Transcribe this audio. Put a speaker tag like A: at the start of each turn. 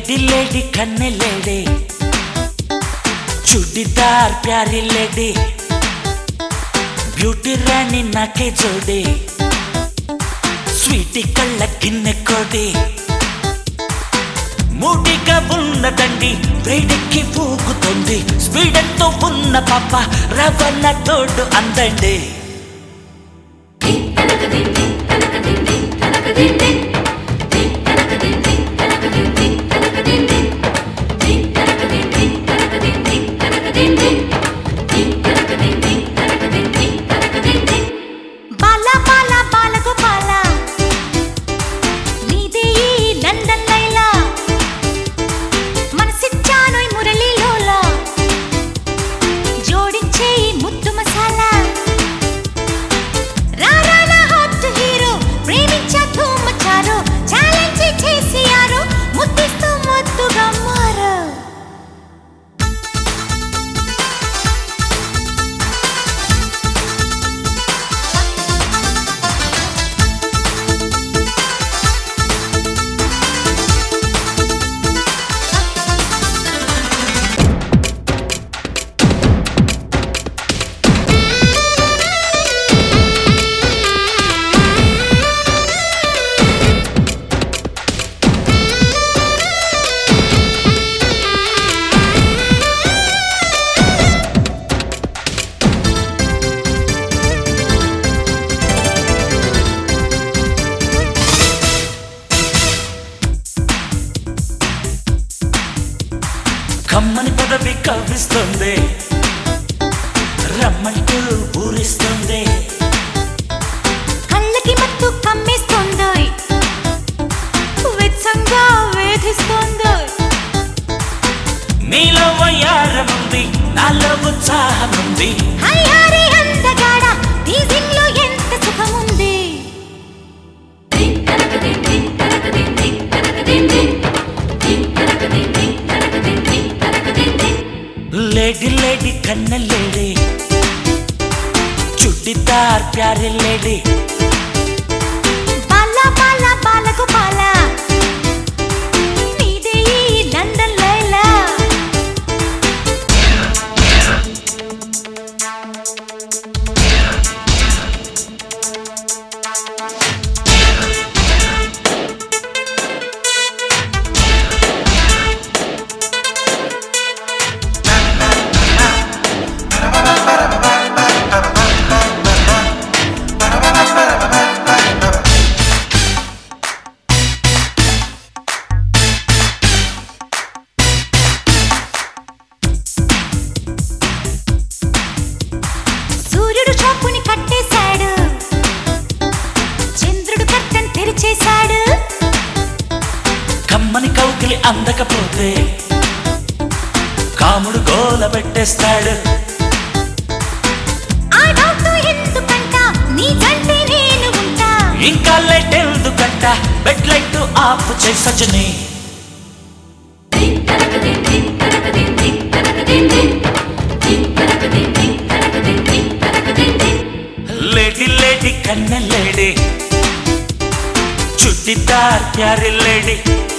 A: lady lady కన్నె lady churidar ప్యారీ lady beauty రాణి నాకే జోడి స్వీటి కళ్ళ గిన్నె కోడి మూడిగా ఉన్నదండి వేడెక్కి ఊగుతుంది స్పీడెంతో ఉన్న పాప రవణ తోడు అందండి
B: బాల బాల బాలగోపాల నీదే ఈ లండన్ లైలా మనసిచ్చానోయ్ మురళీలోలా జోడించే ఈ ముద్దు మసాలా రారా నా హాట్ హీరో ప్రేమించా ధూమచారో ఛాలెంజ్ చేసి యారో ముద్దిస్తూ ముద్దుగా మారో
A: కమ్మని పదవి కవ్విస్తుంది రమ్మంటూ ఊరిస్తుంది
B: కళ్ళకి మత్తు కమ్మేస్తోందోయ్ వెచ్చంగా వేధిస్తోందోయ్
A: నీలో వయ్యారముంది నాలో ఉత్సాహముంది
B: హయ్యారి అందగాడ టీజింగ్ లో ఎంత సుఖముంది
A: లేడీ లేడీ కన్న లేడీ చుట్టిదార్ ప్యారీ లేడీ
B: బాల బాల బాలకు బాల నీదే ఈ లండన్ లైలా సూర్యుడు చాపుని కట్టేశాడు చంద్రుడు కట్టం తెరిచేశాడు
A: కమ్మని కౌకిలి అందకపోతే కాముడు గోల పెట్టేస్తాడు
B: ఆ డౌట్ ఎందుకంట నీ జంటే నేను ఉంటా
A: ఇంకా లైట్ ఎందుకంట బెడ్ లైట్ ఆఫ్ చేసని లేడీ లేడీ కన్న లేడీ చుట్టిదార్ ప్యారీ లేడీ